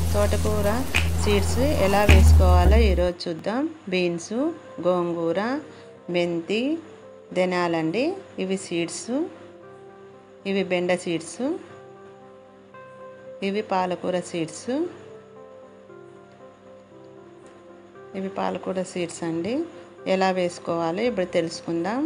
తోటకూర సీడ్స్ ఎలా వేసుకోవాలో ఈరోజు చూద్దాం బీన్స్ గోంగూర మెంతి ధనియాలండి ఇవి సీడ్స్ ఇవి బెండ సీడ్స్ ఇవి పాలకూర సీడ్స్ ఇవి పాలకూర సీడ్స్ అండి ఎలా వేసుకోవాలో ఇప్పుడు తెలుసుకుందాం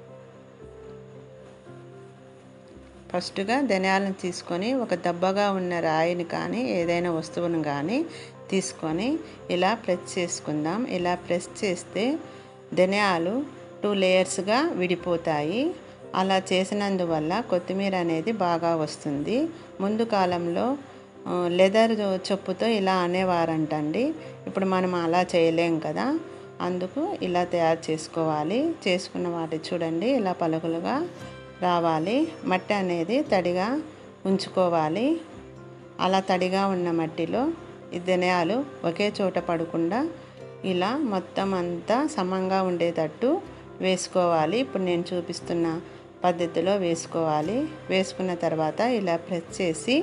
ఫస్ట్గా ధనియాలను తీసుకొని ఒక దెబ్బగా ఉన్న రాయిని కానీ ఏదైనా వస్తువును కానీ తీసుకొని ఇలా ప్రెస్ చేసుకుందాం ఇలా ప్రెస్ చేస్తే ధనియాలు టూ లేయర్స్గా విడిపోతాయి అలా చేసినందువల్ల కొత్తిమీర అనేది బాగా వస్తుంది ముందు కాలంలో లెదర్ చెప్పుతో ఇలా అనేవారంటండి ఇప్పుడు మనం అలా చేయలేం కదా అందుకు ఇలా తయారు చేసుకోవాలి చేసుకున్న వాటి చూడండి ఇలా పలుకులుగా రావాలి మట్టి అనేది తడిగా ఉంచుకోవాలి అలా తడిగా ఉన్న మట్టిలో ఈ ధనియాలు ఒకే చోట పడకుండా ఇలా మొత్తం అంతా సమంగా ఉండేటట్టు వేసుకోవాలి ఇప్పుడు నేను చూపిస్తున్న పద్ధతిలో వేసుకోవాలి వేసుకున్న తర్వాత ఇలా ప్రెస్ చేసి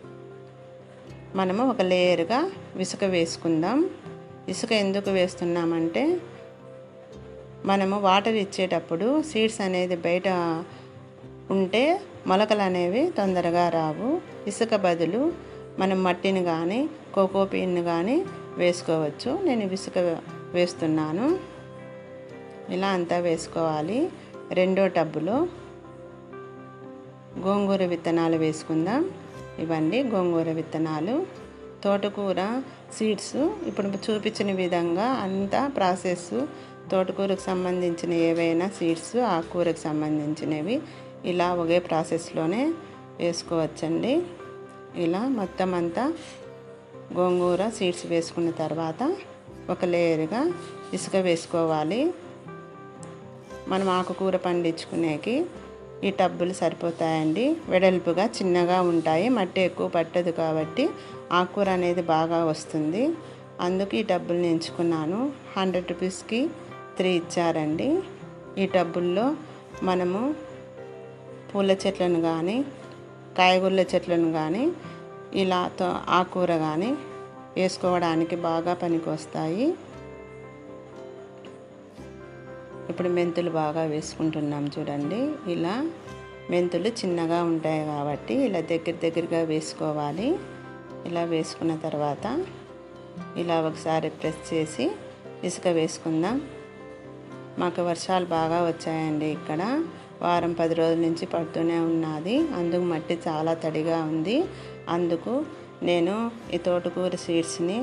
మనము ఒక లేయర్గా ఇసుక వేసుకుందాం ఇసుక ఎందుకు వేస్తున్నామంటే మనము వాటర్ ఇచ్చేటప్పుడు సీడ్స్ అనేది బయట ఉంటే మొలకలు అనేవి తొందరగా రావు ఇసుక బదులు మనం మట్టిని కానీ కోకో పీన్ని కానీ వేసుకోవచ్చు నేను ఇసుక వేస్తున్నాను ఇలా అంతా వేసుకోవాలి రెండో టబ్బులో గోంగూర విత్తనాలు వేసుకుందాం ఇవన్నీ గోంగూర విత్తనాలు తోటకూర సీడ్స్ ఇప్పుడు చూపించిన విధంగా అంతా ప్రాసెస్ తోటకూరకు సంబంధించిన ఏవైనా సీడ్స్ ఆకుకూరకు సంబంధించినవి ఇలా ఒకే ప్రాసెస్లోనే వేసుకోవచ్చండి ఇలా మొత్తం అంతా గోంగూర సీడ్స్ వేసుకున్న తర్వాత ఒక లేయర్గా ఇసుక వేసుకోవాలి మనం ఆకుకూర పండించుకునేకి ఈ టబ్బులు సరిపోతాయండి వెడల్పుగా చిన్నగా ఉంటాయి మట్టి ఎక్కువ పట్టదు కాబట్టి ఆకుకూర అనేది బాగా వస్తుంది అందుకు ఈ టబ్బుల్ని ఎంచుకున్నాను హండ్రెడ్ రూపీస్కి త్రీ ఇచ్చారండి ఈ టబ్బుల్లో మనము పూల చెట్లను కానీ కాయగూరల చెట్లను కానీ ఇలా ఆకుకూర కానీ వేసుకోవడానికి బాగా పనికి వస్తాయి ఇప్పుడు మెంతులు బాగా వేసుకుంటున్నాం చూడండి ఇలా మెంతులు చిన్నగా ఉంటాయి కాబట్టి ఇలా దగ్గర దగ్గరగా వేసుకోవాలి ఇలా వేసుకున్న తర్వాత ఇలా ఒకసారి ప్రెస్ చేసి ఇసుక వేసుకుందాం మాకు వర్షాలు బాగా వచ్చాయండి ఇక్కడ వారం పది రోజుల నుంచి పడుతూనే ఉన్నది అందుకు మట్టి చాలా తడిగా ఉంది అందుకు నేను ఈ తోటకూర సీడ్స్ని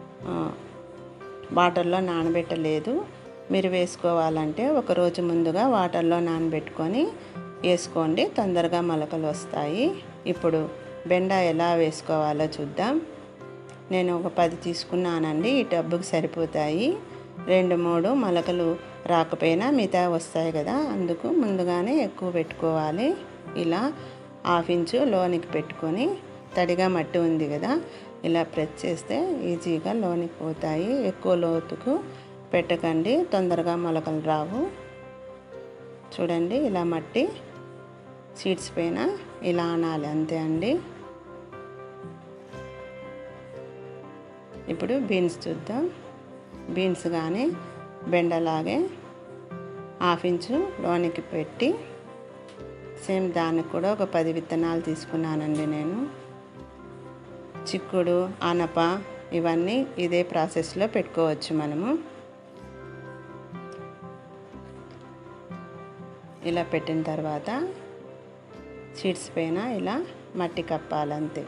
వాటర్లో నానబెట్టలేదు మీరు వేసుకోవాలంటే ఒక రోజు ముందుగా వాటర్లో నానబెట్టుకొని వేసుకోండి తొందరగా మొలకలు వస్తాయి ఇప్పుడు బెండ ఎలా వేసుకోవాలో చూద్దాం నేను ఒక పది తీసుకున్నానండి ఈ టబ్బుకి సరిపోతాయి రెండు మూడు మొలకలు రాకపోయినా మిగతా వస్తాయి కదా అందుకు ముందుగానే ఎక్కువ పెట్టుకోవాలి ఇలా హాఫ్ ఇంచు లోనికి పెట్టుకొని తడిగా మట్టి ఉంది కదా ఇలా ప్రెస్ చేస్తే ఈజీగా లోనికి పోతాయి ఎక్కువ లోతుకు పెట్టకండి తొందరగా మొలకలు రావు చూడండి ఇలా మట్టి సీడ్స్ పైన ఇలా అనాలి అంతే అండి ఇప్పుడు బీన్స్ చూద్దాం బీన్స్ కానీ బెండలాగే హాఫ్ ఇంచు లోనికి పెట్టి సేమ్ దానికి కూడా ఒక పది విత్తనాలు తీసుకున్నానండి నేను చిక్కుడు ఆనప ఇవన్నీ ఇదే ప్రాసెస్లో పెట్టుకోవచ్చు మనము ఇలా పెట్టిన తర్వాత సీడ్స్ పైన ఇలా మట్టి కప్పాలంతే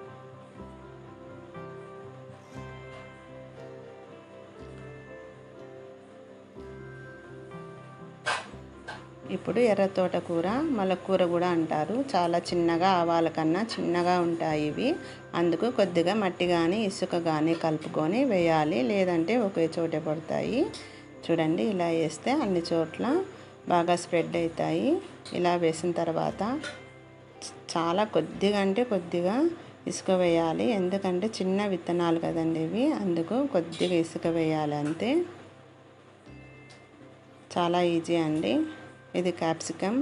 ఇప్పుడు ఎర్ర తోటకూర మలకూర కూడా అంటారు చాలా చిన్నగా ఆవాల కన్నా చిన్నగా ఉంటాయి ఇవి అందుకు కొద్దిగా మట్టి కానీ ఇసుక కానీ కలుపుకొని వేయాలి లేదంటే ఒకే చోటే పడతాయి చూడండి ఇలా వేస్తే అన్ని చోట్ల బాగా స్ప్రెడ్ అవుతాయి ఇలా వేసిన తర్వాత చాలా కొద్దిగా అంటే కొద్దిగా ఇసుక వేయాలి ఎందుకంటే చిన్న విత్తనాలు కదండి ఇవి అందుకు కొద్దిగా ఇసుక వేయాలి అంతే చాలా ఈజీ అండి ఇది క్యాప్సికమ్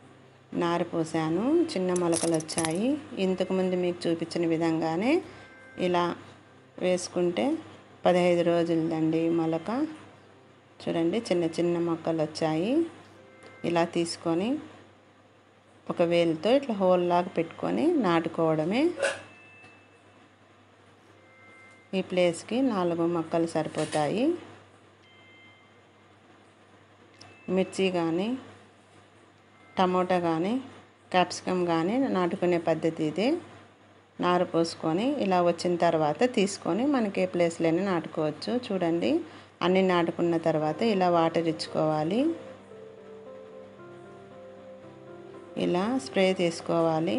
నారు పోసాను చిన్న మొలకలు వచ్చాయి ఇంతకుముందు మీకు చూపించిన విధంగానే ఇలా వేసుకుంటే పదహైదు రోజులదండి మొలక చూడండి చిన్న చిన్న మొక్కలు వచ్చాయి ఇలా తీసుకొని ఒక వేలుతో ఇట్లా హోల్ లాగా పెట్టుకొని నాటుకోవడమే ఈ ప్లేస్కి నాలుగు మొక్కలు సరిపోతాయి మిర్చి కానీ టమోటా కానీ క్యాప్సికమ్ కానీ నాటుకునే పద్ధతి ఇది నారు పోసుకొని ఇలా వచ్చిన తర్వాత తీసుకొని మనకి ఏ ప్లేస్లోనే నాటుకోవచ్చు చూడండి అన్నీ నాటుకున్న తర్వాత ఇలా వాటర్ ఇచ్చుకోవాలి ఇలా స్ప్రే తీసుకోవాలి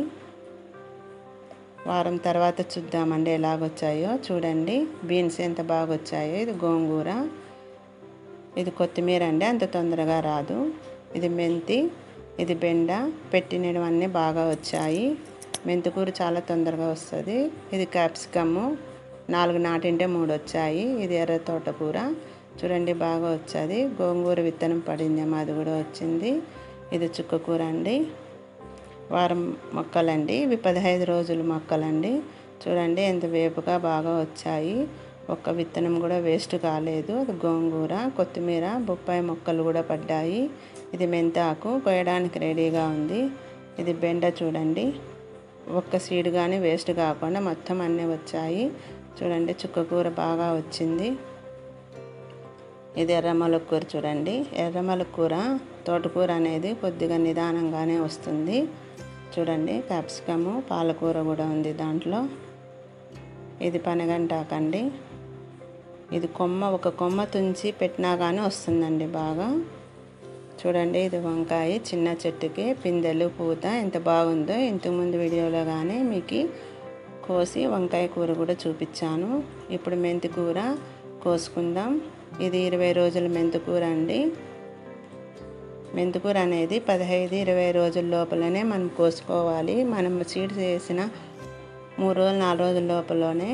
వారం తర్వాత చూద్దామండి ఎలాగొచ్చాయో చూడండి బీన్స్ ఎంత బాగా వచ్చాయో ఇది గోంగూర ఇది కొత్తిమీర అండి అంత తొందరగా రాదు ఇది మెంతి ఇది బెండ పెట్టినవన్నీ బాగా వచ్చాయి మెంతికూర చాలా తొందరగా వస్తుంది ఇది క్యాప్సికము నాలుగు నాటింటే మూడు వచ్చాయి ఇది ఎర్ర తోటకూర చూడండి బాగా వచ్చేది గోంగూర విత్తనం పడిందేమో అది కూడా వచ్చింది ఇది చుక్కకూర అండి వారం మొక్కలండి ఇవి పదహైదు రోజుల మొక్కలండి చూడండి ఎంత వేపుగా బాగా వచ్చాయి ఒక్క విత్తనం కూడా వేస్ట్ కాలేదు అది గోంగూర కొత్తిమీర బొప్పాయి మొక్కలు కూడా పడ్డాయి ఇది మెంతాకు కోయడానికి రెడీగా ఉంది ఇది బెండ చూడండి ఒక్క సీడ్ కానీ వేస్ట్ కాకుండా మొత్తం అన్నీ వచ్చాయి చూడండి చుక్కకూర బాగా వచ్చింది ఇది ఎర్రమల కూర చూడండి ఎర్రమల కూర తోటకూర అనేది కొద్దిగా నిదానంగానే వస్తుంది చూడండి క్యాప్సికము పాలకూర కూడా ఉంది దాంట్లో ఇది పనగంటాకండి ఇది కొమ్మ ఒక కొమ్మ తుంచి పెట్టినా కానీ వస్తుందండి బాగా చూడండి ఇది వంకాయ చిన్న చెట్టుకి పిందెలు పూత ఎంత బాగుందో ఇంతకుముందు వీడియోలో కానీ మీకు కోసి వంకాయ కూర కూడా చూపించాను ఇప్పుడు మెంతి కూర కోసుకుందాం ఇది ఇరవై రోజుల మెంతి కూర అండి మెంతికూర అనేది పదహైదు ఇరవై రోజుల లోపలనే మనం కోసుకోవాలి మనం సీడ్స్ వేసిన మూడు రోజులు నాలుగు రోజుల లోపలనే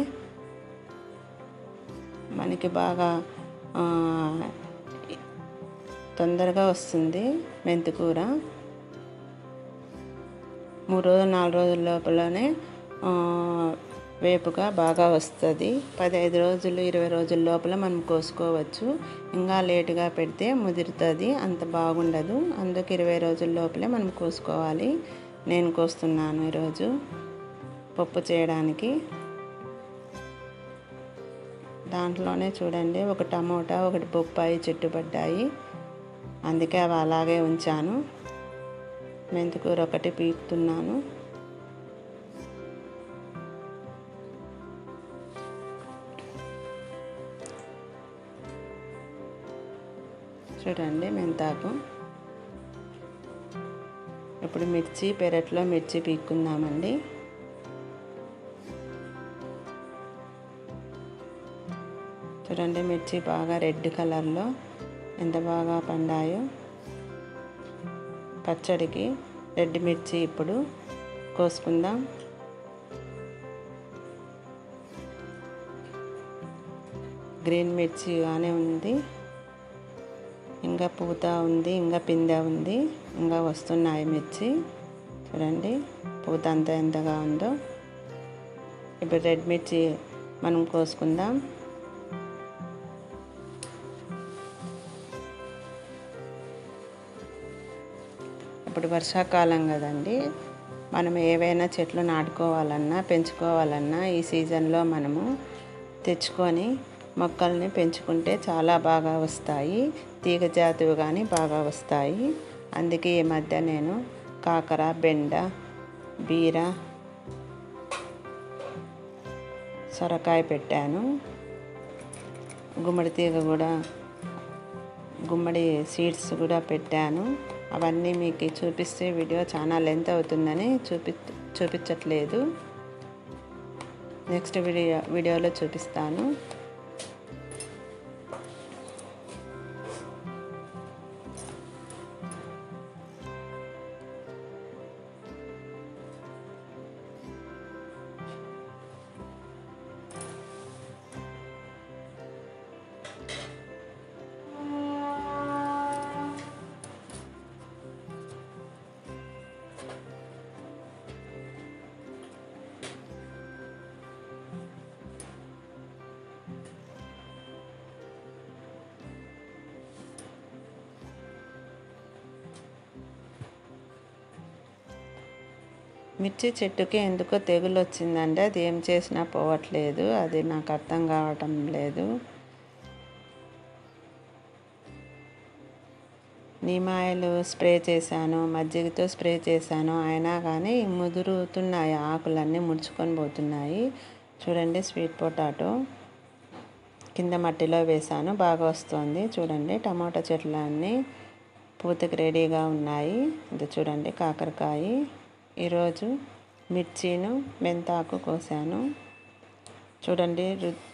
మనకి బాగా తొందరగా వస్తుంది మెంతికూర మూడు రోజులు నాలుగు రోజుల లోపలనే వేపుగా బాగా వస్తుంది పదహైదు రోజులు ఇరవై రోజుల లోపల మనం కోసుకోవచ్చు ఇంకా లేటుగా పెడితే ముదురుతుంది అంత బాగుండదు అందుకు ఇరవై రోజుల లోపలే మనం కోసుకోవాలి నేను కోస్తున్నాను ఈరోజు పప్పు చేయడానికి దాంట్లోనే చూడండి ఒక టమోటా ఒకటి బొప్పాయి చెట్టు పడ్డాయి అందుకే అవి అలాగే ఉంచాను మెంతికూర ఒకటి పీకుతున్నాను చూడండి మెంతాకు ఇప్పుడు మిర్చి పెరట్లో మిర్చి పీక్కుందామండి చూడండి మిర్చి బాగా రెడ్ కలర్లో ఎంత బాగా పండాయో పచ్చడికి రెడ్ మిర్చి ఇప్పుడు కోసుకుందాం గ్రీన్ మిర్చి కానీ ఉంది ఇంకా పూత ఉంది ఇంకా పిందె ఉంది ఇంకా వస్తున్నాయి మిర్చి చూడండి పూత అంత ఎంతగా ఉందో ఇప్పుడు రెడ్ మిర్చి మనం కోసుకుందాం ఇప్పుడు వర్షాకాలం కదండి మనం ఏవైనా చెట్లు నాటుకోవాలన్నా పెంచుకోవాలన్నా ఈ సీజన్లో మనము తెచ్చుకొని మొక్కల్ని పెంచుకుంటే చాలా బాగా వస్తాయి తీగ జాతివి కానీ బాగా వస్తాయి అందుకే ఈ మధ్య నేను కాకర బెండ బీర సొరకాయ పెట్టాను గుమ్మడి తీగ కూడా గుమ్మడి సీడ్స్ కూడా పెట్టాను అవన్నీ మీకు చూపిస్తే వీడియో చాలా లెంత్ అవుతుందని చూపి చూపించట్లేదు నెక్స్ట్ వీడియో వీడియోలో చూపిస్తాను మిర్చి చెట్టుకి ఎందుకో తెగులు వచ్చిందంటే అది ఏం చేసినా పోవట్లేదు అది నాకు అర్థం కావటం లేదు నీమాయిలు స్ప్రే చేశాను మజ్జిగతో స్ప్రే చేశాను అయినా కానీ ముదురుతున్నాయి ఆకులన్నీ ముడుచుకొని పోతున్నాయి చూడండి స్వీట్ పొటాటో కింద మట్టిలో వేశాను బాగా వస్తుంది చూడండి టమాటా చెట్లు అన్నీ పూతకి రెడీగా ఉన్నాయి ఇది చూడండి కాకరకాయ ఈరోజు మిర్చీను మెంతాకు కోసాను చూడండి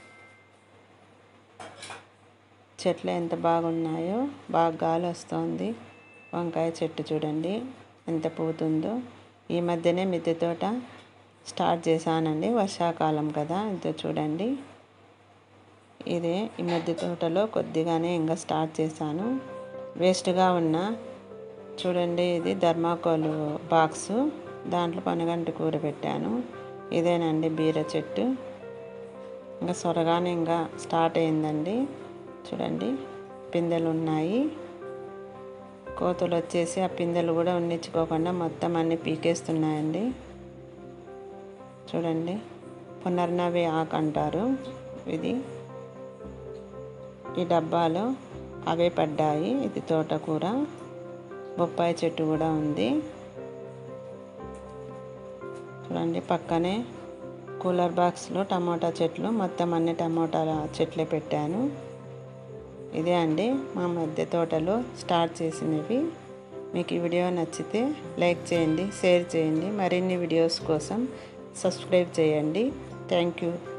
చెట్లు ఎంత బాగున్నాయో బాగా గాలి వస్తుంది వంకాయ చెట్టు చూడండి ఎంత పూతుందో ఈ మధ్యనే మిద్దె తోట స్టార్ట్ చేశానండి వర్షాకాలం కదా ఇంత చూడండి ఇదే ఈ మధ్య తోటలో కొద్దిగానే ఇంకా స్టార్ట్ చేశాను వేస్ట్గా ఉన్న చూడండి ఇది ధర్మాకోల్ బాక్సు దాంట్లో పనగంటి కూర పెట్టాను ఇదేనండి బీర చెట్టు ఇంకా సొరగానే ఇంకా స్టార్ట్ అయిందండి చూడండి పిందెలు ఉన్నాయి కోతులు వచ్చేసి ఆ పిందెలు కూడా ఉన్నించుకోకుండా మొత్తం అన్నీ పీకేస్తున్నాయండి చూడండి పునర్నవి ఆకు అంటారు ఇది ఈ డబ్బాలో అవే పడ్డాయి ఇది తోటకూర బొప్పాయి చెట్టు కూడా ఉంది చూడండి పక్కనే కూలర్ బాక్స్లో టమోటా చెట్లు మొత్తం అన్ని టమోటా చెట్లే పెట్టాను ఇదే అండి మా మధ్య తోటలో స్టార్ట్ చేసినవి మీకు ఈ వీడియో నచ్చితే లైక్ చేయండి షేర్ చేయండి మరిన్ని వీడియోస్ కోసం సబ్స్క్రైబ్ చేయండి థ్యాంక్ యూ